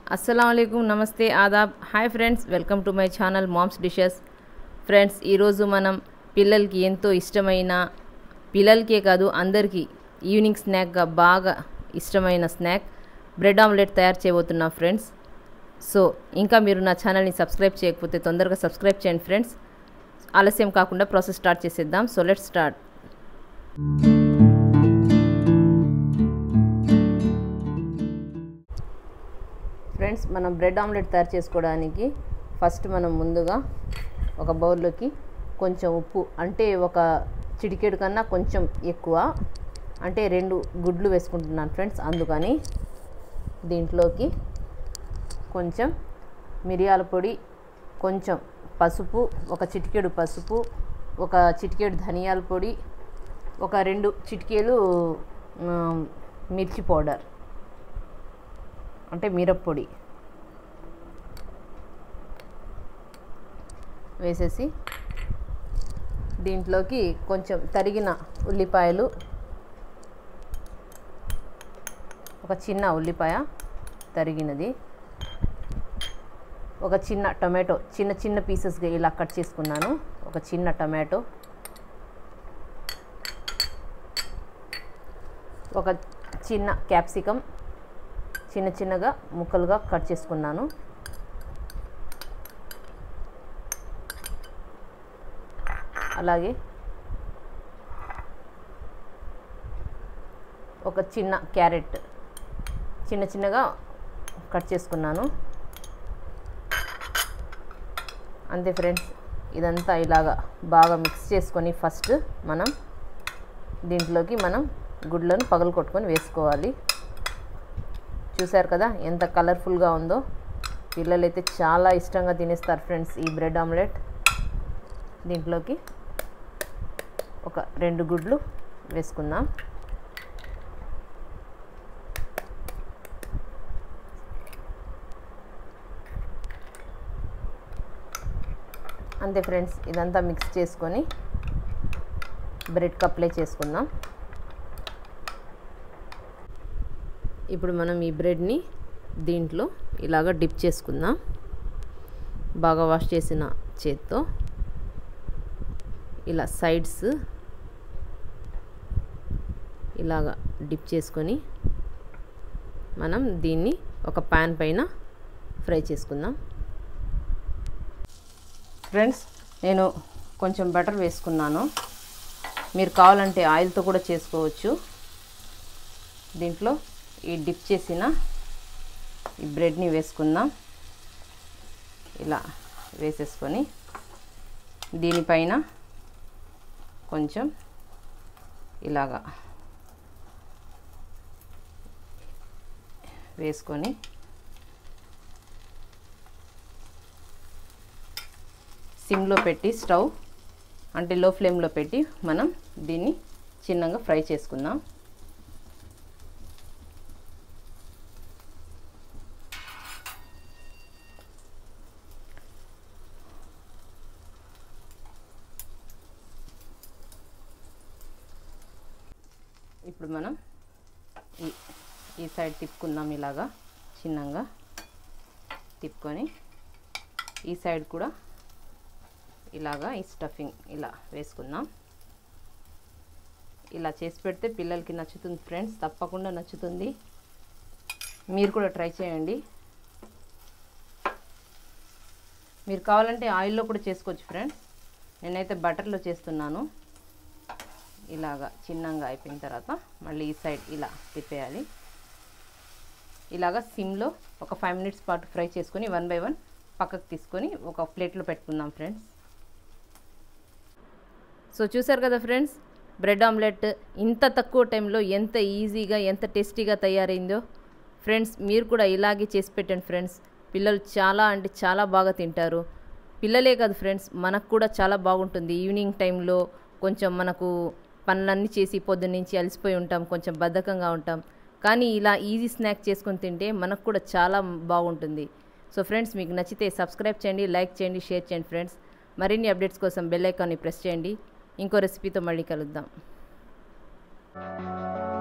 అస్సలం నమస్తే ఆదాబ్ hi friends welcome to my channel moms dishes friends ఈరోజు మనం పిల్లలకి ఎంతో ఇష్టమైన పిల్లలకే కాదు అందరికీ ఈవినింగ్ స్నాక్గా బాగా ఇష్టమైన స్నాక్ బ్రెడ్ ఆమ్లెట్ తయారు చేయబోతున్నాం ఫ్రెండ్స్ సో ఇంకా మీరు నా ఛానల్ని సబ్స్క్రైబ్ చేయకపోతే తొందరగా సబ్స్క్రైబ్ చేయండి ఫ్రెండ్స్ ఆలస్యం కాకుండా ప్రాసెస్ స్టార్ట్ చేసేద్దాం సో లెట్ స్టార్ట్ ఫ్రెండ్స్ మనం బ్రెడ్ ఆమ్లెట్ తయారు చేసుకోవడానికి ఫస్ట్ మనం ముందుగా ఒక బౌల్లోకి కొంచెం ఉప్పు అంటే ఒక చిటికెడు కన్నా కొంచెం ఎక్కువ అంటే రెండు గుడ్లు వేసుకుంటున్నాను ఫ్రెండ్స్ అందుకని దీంట్లోకి కొంచెం మిరియాల పొడి కొంచెం పసుపు ఒక చిటికెడు పసుపు ఒక చిటికెడు ధనియాల పొడి ఒక రెండు చిటికేలు మిర్చి పౌడర్ అంటే మిరప్పొడి వేసేసి దీంట్లోకి కొంచెం తరిగిన ఉల్లిపాయలు ఒక చిన్న ఉల్లిపాయ తరిగినది ఒక చిన్న టొమాటో చిన్న చిన్న పీసెస్గా ఇలా కట్ చేసుకున్నాను ఒక చిన్న టొమాటో ఒక చిన్న క్యాప్సికమ్ చిన్న చిన్నగా ముక్కలుగా కట్ చేసుకున్నాను అలాగే ఒక చిన్న క్యారెట్ చిన్న చిన్నగా కట్ చేసుకున్నాను అంతే ఫ్రెండ్స్ ఇదంతా ఇలాగా బాగా మిక్స్ చేసుకొని ఫస్ట్ మనం దీంట్లోకి మనం గుడ్లను పగలు కొట్టుకొని వేసుకోవాలి చూశారు కదా ఎంత కలర్ఫుల్గా ఉందో పిల్లలైతే చాలా ఇష్టంగా తినేస్తారు ఫ్రెండ్స్ ఈ బ్రెడ్ ఆమ్లెట్ దీంట్లోకి ఒక రెండు గుడ్లు వేసుకుందాం అంతే ఫ్రెండ్స్ ఇదంతా మిక్స్ చేసుకొని బ్రెడ్కి అప్లై చేసుకుందాం ఇప్పుడు మనం ఈ బ్రెడ్ని దీంట్లో ఇలాగ డిప్ చేసుకుందాం బాగా వాష్ చేసిన చేత్తో ఇలా సైడ్స్ ఇలాగ డిప్ చేసుకొని మనం దీన్ని ఒక ప్యాన్ పైన ఫ్రై చేసుకుందాం ఫ్రెండ్స్ నేను కొంచెం బటర్ వేసుకున్నాను మీరు కావాలంటే ఆయిల్తో కూడా చేసుకోవచ్చు దీంట్లో ఈ డిప్ చేసిన ఈ బ్రెడ్ని వేసుకుందాం ఇలా వేసేసుకొని దీనిపైన కొంచెం ఇలాగా వేసుకొని సిమ్లో పెట్టి స్టవ్ అంటే లో ఫ్లేమ్లో పెట్టి మనం దీన్ని చిన్నగా ఫ్రై చేసుకుందాం ఇప్పుడు మనం ఈ ఈ సైడ్ తిప్పుకుందాం ఇలాగా చిన్నగా తిప్పుకొని ఈ సైడ్ కూడా ఇలాగా ఈ స్టఫింగ్ ఇలా వేసుకుందాం ఇలా చేసి పెడితే పిల్లలకి నచ్చుతుంది ఫ్రెండ్స్ తప్పకుండా నచ్చుతుంది మీరు కూడా ట్రై చేయండి మీరు కావాలంటే ఆయిల్లో కూడా చేసుకోవచ్చు ఫ్రెండ్స్ నేనైతే బటర్లో చేస్తున్నాను ఇలాగా చిన్నగా అయిపోయిన తర్వాత మళ్ళీ ఈ సైడ్ ఇలా తిప్పేయాలి ఇలాగా సిమ్లో ఒక ఫైవ్ మినిట్స్ పాటు ఫ్రై చేసుకొని వన్ బై వన్ పక్కకు తీసుకొని ఒక ప్లేట్లో పెట్టుకుందాం ఫ్రెండ్స్ సో చూసారు కదా ఫ్రెండ్స్ బ్రెడ్ ఆమ్లెట్ ఇంత తక్కువ టైంలో ఎంత ఈజీగా ఎంత టేస్టీగా తయారైందో ఫ్రెండ్స్ మీరు కూడా ఇలాగే చేసి పెట్టండి ఫ్రెండ్స్ పిల్లలు చాలా అంటే చాలా బాగా తింటారు పిల్లలే కాదు ఫ్రెండ్స్ మనకు కూడా చాలా బాగుంటుంది ఈవినింగ్ టైంలో కొంచెం మనకు పనులన్నీ చేసి పొద్దున్నుంచి అలసిపోయి ఉంటాం కొంచెం బద్ధకంగా ఉంటాం కానీ ఇలా ఈజీ స్నాక్ చేసుకొని తింటే మనకు కూడా చాలా బాగుంటుంది సో ఫ్రెండ్స్ మీకు నచ్చితే సబ్స్క్రైబ్ చేయండి లైక్ చేయండి షేర్ చేయండి ఫ్రెండ్స్ మరిన్ని అప్డేట్స్ కోసం బెల్ ఐకాన్ని ప్రెస్ చేయండి ఇంకో రెసిపీతో మళ్ళీ కలుద్దాం